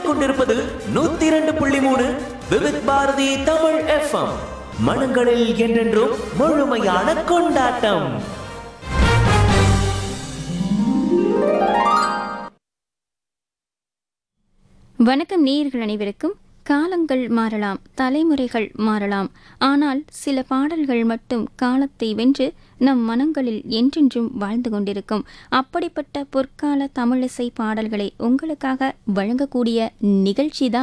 கேட்டுக்கொண்டிருப்பது நூத்தி இரண்டு புள்ளி மூணு விவித் பாரதி தமிழ் எஃப்எம் மனங்களில் என்றென்றும் முழுமையான கொண்டாட்டம் வணக்கம் நேயர்கள் அனைவருக்கும் காலங்கள் மாறலாம் தலைமுறைகள் மாறலாம் ஆனால் சில பாடல்கள் மட்டும் காலத்தை வென்று நம் மனங்களில் என்றென்றும் வாழ்ந்து கொண்டிருக்கும் அப்படிப்பட்ட பொற்கால தமிழிசை பாடல்களை உங்களுக்காக வழங்கக்கூடிய நிகழ்ச்சி